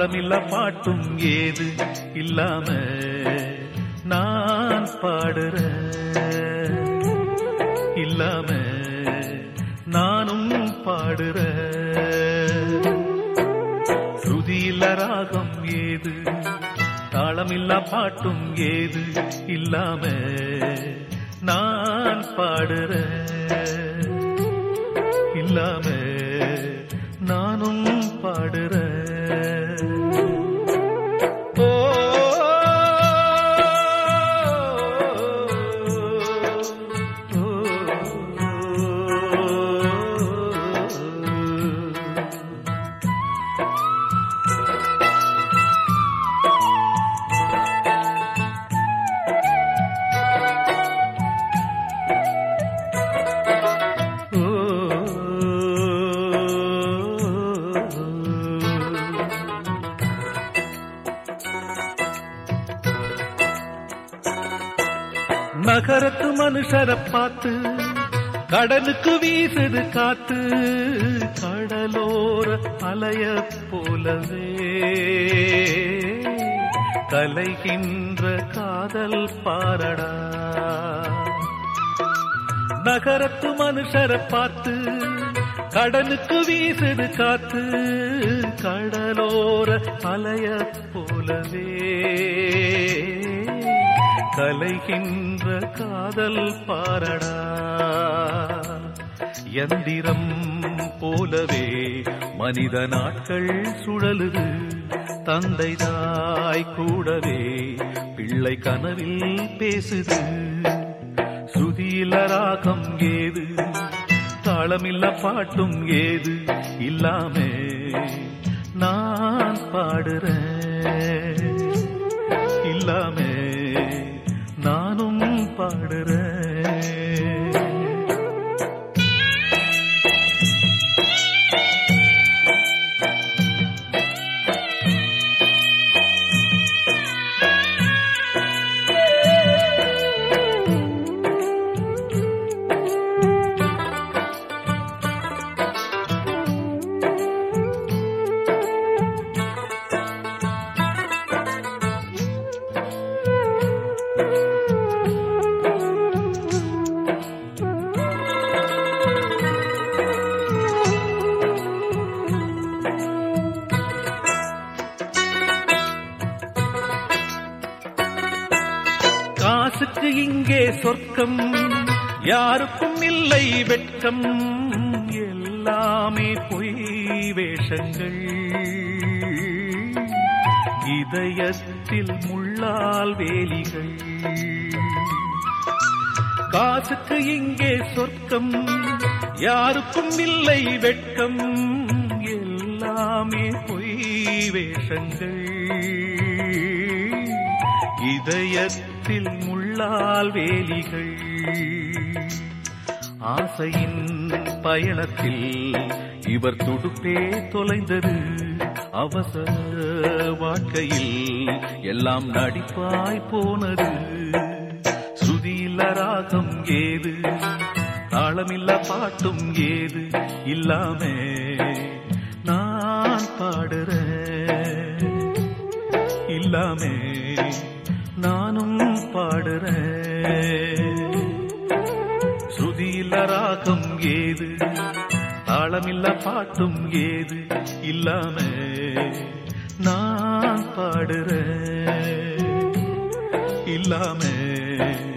தாளமில்ல பாட்டும் ஏது இல்லாம நான் பாடுற இல்லாம நானும் பாடுற ஸ்ருதியில்ல ராகம் ஏது தாளமில்ல பாட்டும் ஏது இல்லாம நான் பாடுற இல்லாம நானும் பாடுற ஓ நகரத்து மனுஷரை பார்த்து கடலுக்கு வீசுது காத்து கடலோர அலைய போலவே கலைகின்ற காதல் பாரடா நகரத்து மனுஷரை பார்த்து கடலுக்கு வீசுது காத்து கடலோர அலைய போலவே கலைகின்ற காதல் பாரடா எந்திரம் போலவே மனித நாட்கள் சுழலுது தந்தை தாய் கூடவே பிள்ளை கனவில் பேசுது சுதியில ராகம் ஏது தாளமில்ல பாட்டும் ஏது இல்லாமே நான் பாடுறேன் இல்லாமே நானும் பாடுறேன் காசுக்கு இங்கே சொர்க்கம் யாருக்கும் இல்லை வெட்கம் எல்லாமே பொய் வேஷங்கள் இதயத்தில் முள்ளால் வேலிகள் காசுக்கு இங்கே சொர்க்கம் யாருக்கும் இல்லை வெட்கம் எல்லாமே பொய் வேஷங்கள் இதயத்தில் முள்ளால் வேலிகள் ஆசையின் பயணத்தில் இவர் துடுப்பே தொலைந்தது அவசர வாழ்க்கையில் எல்லாம் நடிப்பாய் போனது சுதியில்ல ராகம் ஏது தாளமில்ல பாட்டும் ஏது இல்லாமே நான் பாடுறேன் இல்லாமே நானும் பாடுறேன் ஸ்ருதியில்ல ராகம் ஏது தாளமில்ல பாட்டும் ஏது இல்லாம நான் பாடுறேன் இல்லாம